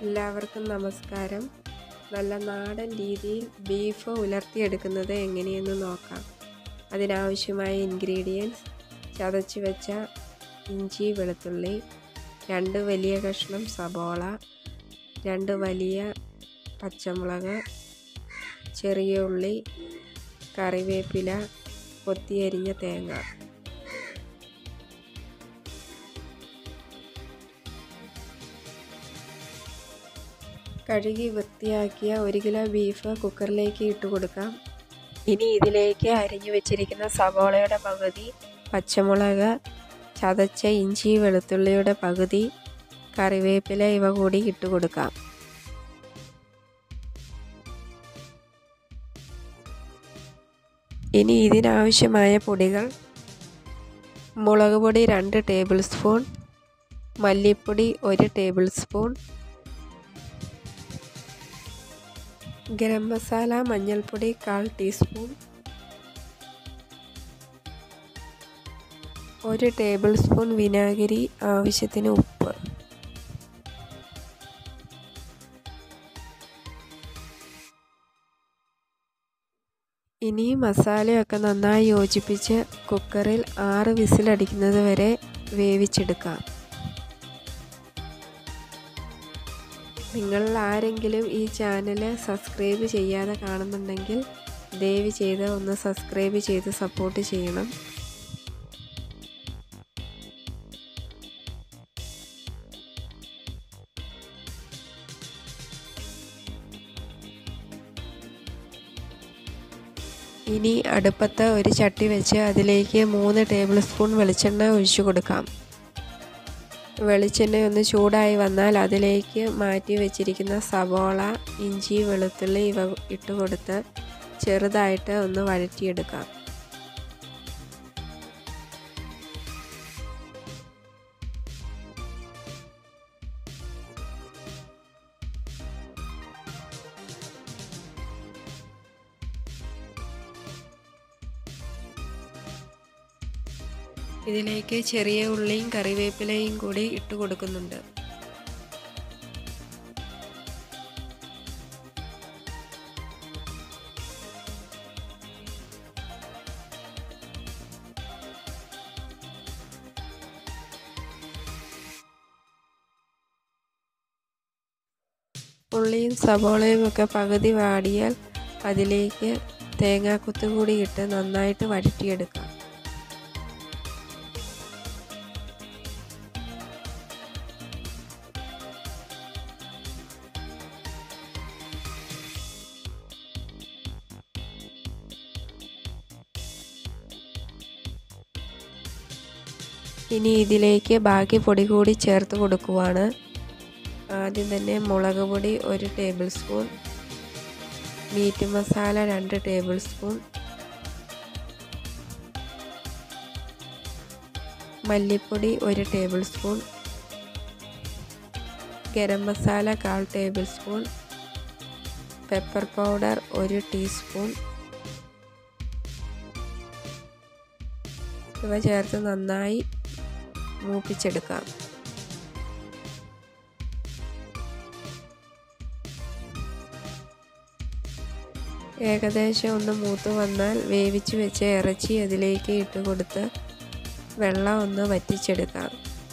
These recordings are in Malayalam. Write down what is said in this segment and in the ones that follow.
എല്ലാവർക്കും നമസ്കാരം നല്ല നാടൻ രീതിയിൽ ബീഫ് ഉലർത്തിയെടുക്കുന്നത് എങ്ങനെയെന്ന് നോക്കാം അതിനാവശ്യമായ ഇൻഗ്രീഡിയൻസ് ചതച്ച് വെച്ച ഇഞ്ചി വെളുത്തുള്ളി രണ്ട് വലിയ കഷ്ണം സബോള രണ്ട് വലിയ പച്ചമുളക് ചെറിയ ഉള്ളി കറിവേപ്പില കൊത്തിയരിഞ്ഞ തേങ്ങ കഴുകി വൃത്തിയാക്കിയ ഒരു കിലോ ബീഫ് കുക്കറിലേക്ക് ഇട്ട് കൊടുക്കാം ഇനി ഇതിലേക്ക് അരിഞ്ഞു വെച്ചിരിക്കുന്ന സവോളയുടെ പകുതി പച്ചമുളക് ചതച്ച ഇഞ്ചി വെളുത്തുള്ളിയുടെ പകുതി കറിവേപ്പില ഇവ കൂടി ഇട്ട് കൊടുക്കാം ഇനി ഇതിനാവശ്യമായ പൊടികൾ മുളക് പൊടി രണ്ട് ടേബിൾ സ്പൂൺ മല്ലിപ്പൊടി ഒരു ടേബിൾ സ്പൂൺ ഗരം മസാല മഞ്ഞൾപ്പൊടി കാൽ ടീസ്പൂൺ ഒരു ടേബിൾ സ്പൂൺ വിനാഗിരി ആവശ്യത്തിന് ഉപ്പ് ഇനി മസാലയൊക്കെ നന്നായി യോജിപ്പിച്ച് കുക്കറിൽ ആറ് വിസിലടിക്കുന്നത് വരെ വേവിച്ചെടുക്കാം നിങ്ങൾ ആരെങ്കിലും ഈ ചാനൽ സബ്സ്ക്രൈബ് ചെയ്യാതെ കാണുന്നുണ്ടെങ്കിൽ ദയവ് ചെയ്ത് ഒന്ന് സബ്സ്ക്രൈബ് ചെയ്ത് സപ്പോർട്ട് ചെയ്യണം ഇനി അടുപ്പത്ത് ഒരു ചട്ടി വെച്ച് അതിലേക്ക് മൂന്ന് ടേബിൾ സ്പൂൺ വെളിച്ചെണ്ണ ഒഴിച്ചു കൊടുക്കാം വെളിച്ചെണ്ണ ഒന്ന് ചൂടായി വന്നാൽ അതിലേക്ക് മാറ്റി വെച്ചിരിക്കുന്ന സവോള ഇഞ്ചി വെളുത്തുള്ളി ഇവ ഇട്ട് കൊടുത്ത് ചെറുതായിട്ട് ഒന്ന് വഴറ്റിയെടുക്കാം ഇതിലേക്ക് ചെറിയ ഉള്ളിയും കറിവേപ്പിലയും കൂടി ഇട്ട് കൊടുക്കുന്നുണ്ട് ഉള്ളിയും സവോളയും ഒക്കെ പകുതി വാടിയാൽ അതിലേക്ക് തേങ്ങാക്കൊത്ത് കൂടി ഇട്ട് നന്നായിട്ട് വഴറ്റിയെടുക്കാം ഇനി ഇതിലേക്ക് ബാക്കി പൊടി കൂടി ചേർത്ത് കൊടുക്കുവാണ് ആദ്യം തന്നെ മുളക് പൊടി ഒരു ടേബിൾ സ്പൂൺ മീറ്റ് മസാല രണ്ട് ടേബിൾ സ്പൂൺ മല്ലിപ്പൊടി ഒരു ടേബിൾ സ്പൂൺ ഗരം മസാല കാൽ ടേബിൾ സ്പൂൺ പെപ്പർ പൗഡർ ഒരു ടീസ്പൂൺ ഇവ ചേർത്ത് നന്നായി മൂപ്പിച്ചെടുക്കാം ഏകദേശം ഒന്ന് മൂത്ത് വന്നാൽ വേവിച്ച് വെച്ച ഇറച്ചി അതിലേക്ക് ഇട്ട് കൊടുത്ത് വെള്ളം ഒന്ന് വറ്റിച്ചെടുക്കാം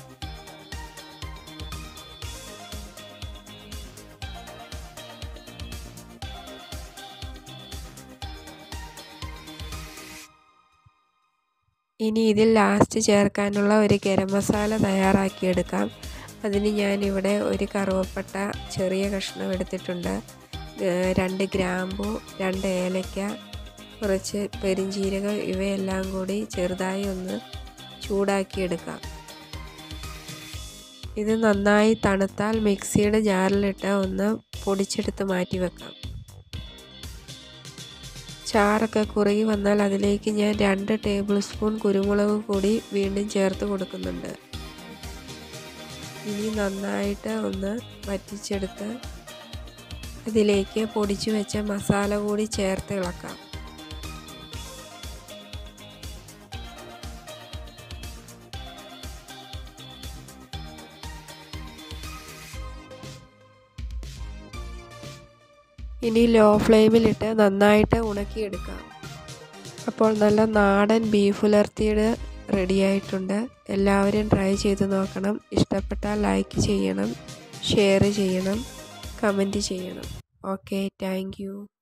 ഇനി ഇതിൽ ലാസ്റ്റ് ചേർക്കാനുള്ള ഒരു ഗരം മസാല തയ്യാറാക്കിയെടുക്കാം അതിന് ഞാനിവിടെ ഒരു കറുവപ്പട്ട ചെറിയ കഷ്ണം എടുത്തിട്ടുണ്ട് രണ്ട് ഗ്രാമ്പു രണ്ട് ഏലക്ക കുറച്ച് പെരിഞ്ചീരകം ഇവയെല്ലാം കൂടി ചെറുതായി ഒന്ന് ചൂടാക്കിയെടുക്കാം ഇത് നന്നായി തണുത്താൽ മിക്സിയുടെ ജാറിലിട്ട് ഒന്ന് പൊടിച്ചെടുത്ത് മാറ്റി വെക്കാം ചാറൊക്കെ കുറുകി വന്നാൽ അതിലേക്ക് ഞാൻ രണ്ട് ടേബിൾ സ്പൂൺ കുരുമുളക് കൂടി വീണ്ടും ചേർത്ത് കൊടുക്കുന്നുണ്ട് ഇനി നന്നായിട്ട് ഒന്ന് വറ്റിച്ചെടുത്ത് അതിലേക്ക് പൊടിച്ചു വെച്ച മസാല കൂടി ചേർത്ത് ഇളക്കാം ഇനി ലോ ഫ്ലെയിമിലിട്ട് നന്നായിട്ട് ഉണക്കിയെടുക്കാം അപ്പോൾ നല്ല നാടൻ ബീഫ് ഉലർത്തിയത് റെഡിയായിട്ടുണ്ട് എല്ലാവരും ട്രൈ ചെയ്ത് നോക്കണം ഇഷ്ടപ്പെട്ടാൽ ലൈക്ക് ചെയ്യണം ഷെയർ ചെയ്യണം കമൻറ്റ് ചെയ്യണം ഓക്കെ താങ്ക്